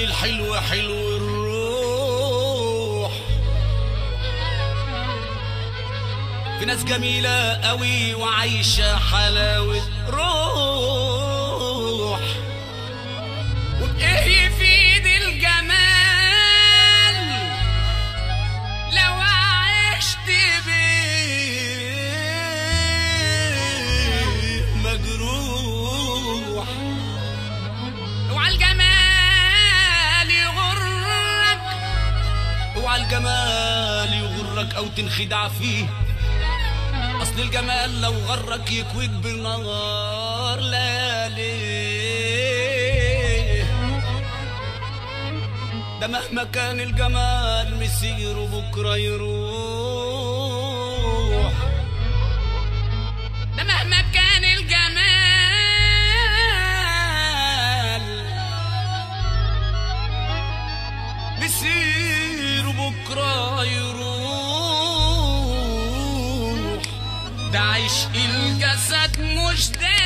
الحلو حلو الروح في ناس جميلة قوي وعايشة حلاوة روح وبإيه يفيد الجمال لو عشت بيه مجروح اوعى الجمال يغرك اوعى الجمال يغرك او تنخدع فيه اصل الجمال لو غرك يكويك بالنهار لا ليه ده مهما كان الجمال مسير بكره يروح ده مهما كان الجمال مسير بكره يروح ده عشق الجسد مش ده